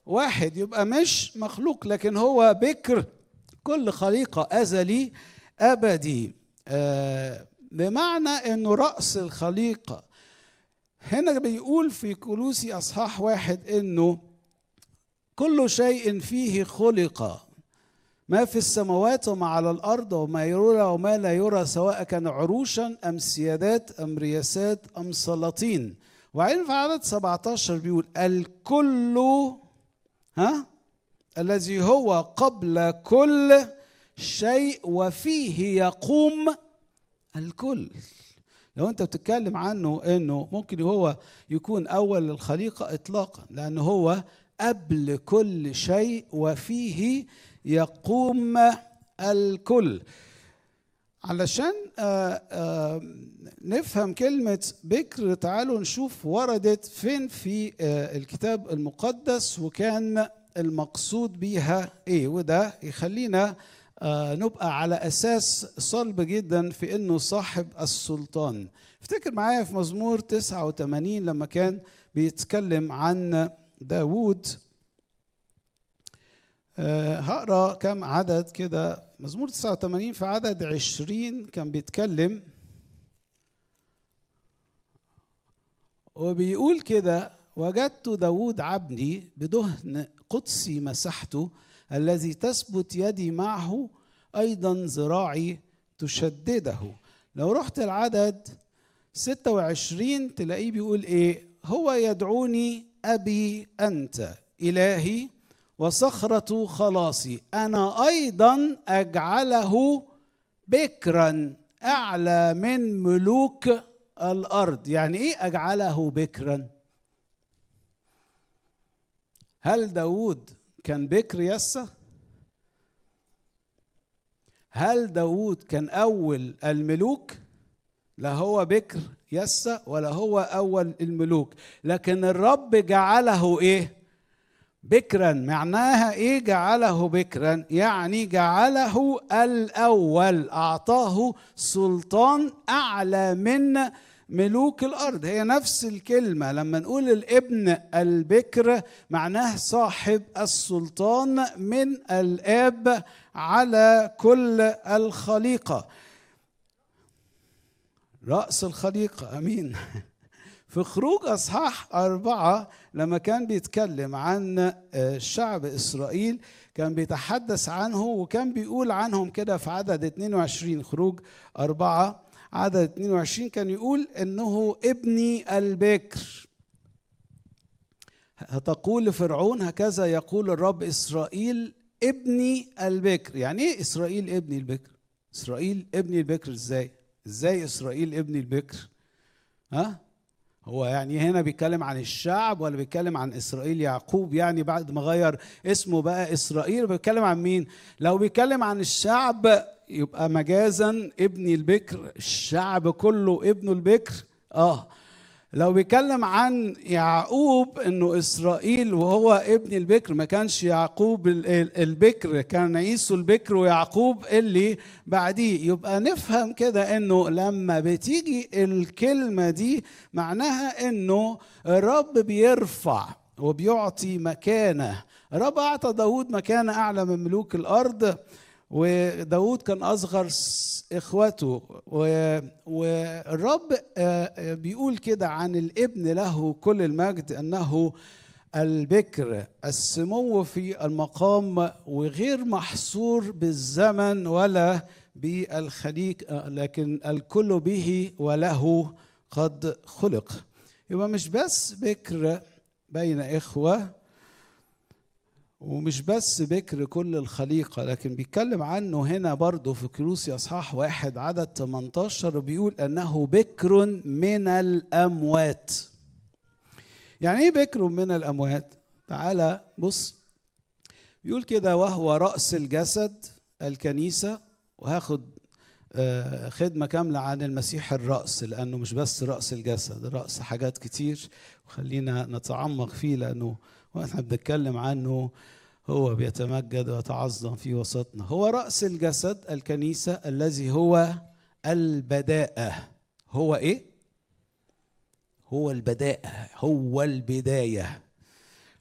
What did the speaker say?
واحد يبقى مش مخلوق لكن هو بكر كل خليقة أزلي أبدي آه بمعنى أنه رأس الخليقة هنا بيقول في كلوسي أصحاح واحد أنه كل شيء فيه خلق ما في السماوات وما على الأرض وما يرى وما لا يرى سواء كان عروشا أم سيادات أم رياسات أم سلاطين وعين في عدد 17 بيقول الكل ها الذي هو قبل كل شيء وفيه يقوم الكل لو انت بتتكلم عنه انه ممكن هو يكون اول الخليقه اطلاقا لانه هو قبل كل شيء وفيه يقوم الكل علشان آآ آآ نفهم كلمة بكر تعالوا نشوف وردت فين في الكتاب المقدس وكان المقصود بيها ايه وده يخلينا نبقى على اساس صلب جدا في انه صاحب السلطان افتكر معايا في مزمور 89 لما كان بيتكلم عن داوود هقرا كم عدد كده مزمور 89 في عدد 20 كان بيتكلم وبيقول كده وجدت داود عبدي بدهن قدسي مسحته الذي تثبت يدي معه أيضا ذراعي تشدده لو رحت العدد 26 تلاقيه بيقول إيه هو يدعوني أبي أنت إلهي وصخرة خلاصي أنا أيضا أجعله بكرا أعلى من ملوك الأرض يعني إيه أجعله بكرا هل داود كان بكر يسا هل داود كان أول الملوك لا هو بكر يسا ولا هو أول الملوك لكن الرب جعله إيه بكرا معناها ايه جعله بكرا يعني جعله الاول اعطاه سلطان اعلى من ملوك الارض هي نفس الكلمه لما نقول الابن البكر معناه صاحب السلطان من الاب على كل الخليقه راس الخليقه امين في خروج اصحاح اربعه لما كان بيتكلم عن شعب اسرائيل كان بيتحدث عنه وكان بيقول عنهم كده في عدد 22 خروج أربعة عدد 22 كان يقول انه ابني البكر هتقول لفرعون هكذا يقول الرب اسرائيل ابني البكر يعني ايه اسرائيل ابني البكر اسرائيل ابني البكر ازاي ازاي اسرائيل ابني البكر ها هو يعني هنا بيتكلم عن الشعب ولا بيتكلم عن اسرائيل يعقوب يعني بعد ما غير اسمه بقى اسرائيل بيتكلم عن مين لو بيتكلم عن الشعب يبقى مجازا ابني البكر الشعب كله ابنه البكر اه لو بيتكلم عن يعقوب انه اسرائيل وهو ابن البكر ما كانش يعقوب البكر كان عيسو البكر ويعقوب اللي بعديه يبقى نفهم كده انه لما بتيجي الكلمه دي معناها انه الرب بيرفع وبيعطي مكانه الرب اعطى داود مكانه اعلى من ملوك الارض وداود كان اصغر اخوته والرب بيقول كده عن الابن له كل المجد انه البكر السمو في المقام وغير محصور بالزمن ولا بالخليق لكن الكل به وله قد خلق يبقى مش بس بكر بين اخوه ومش بس بكر كل الخليقة لكن بيتكلم عنه هنا برضه في كلوسي أصحاح واحد عدد 18 بيقول أنه بكر من الأموات يعني إيه بكر من الأموات؟ تعالى بص بيقول كده وهو رأس الجسد الكنيسة وهاخد خدمة كاملة عن المسيح الرأس لأنه مش بس رأس الجسد رأس حاجات كتير وخلينا نتعمق فيه لأنه واحنا بنتكلم عنه هو بيتمجد ويتعظم في وسطنا هو رأس الجسد الكنيسة الذي هو البداءة هو ايه؟ هو البداءة هو البداية